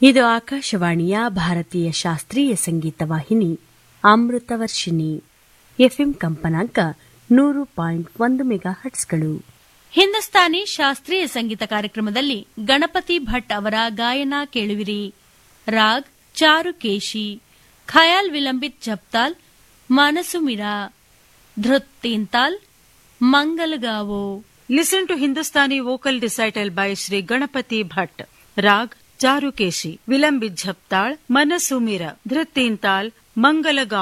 ಇದು ಆಕಾಶವಾಣಿಯ ಭಾರತೀಯ ಶಾಸ್ತ್ರೀಯ ಸಂಗೀತ ವಾಹಿನಿ ಅಮೃತವರ್ಷಿಣಿ ಎಫ್ಎಂ ಕಂಪನಾಂಕ ನೂರು ಪಾಯಿಂಟ್ ಒಂದು ಮೆಗಾ ಹಟ್ಸ್ಗಳು ಹಿಂದೂಸ್ತಾನಿ ಶಾಸ್ತ್ರೀಯ ಸಂಗೀತ ಕಾರ್ಯಕ್ರಮದಲ್ಲಿ ಗಣಪತಿ ಭಟ್ ಅವರ ಗಾಯನ ಕೇಳುವಿರಿ ರಾಗ್ ಚಾರುಕೇಶಿ ಖಯಾಲ್ ವಿಲಂಬಿತ್ ಜಪ್ತಾಲ್ ಮನಸು Mira ಧೃತ್ ತೀನ್ತಾಲ್ ಮಂಗಲಗಾವೋ Listen to Hindustani vocal recital by Sri Ganapati Bhatt. Rag Charukeshi, Vilambit Jhaptal, Manasumira, Dhritintal, Mangalagaon.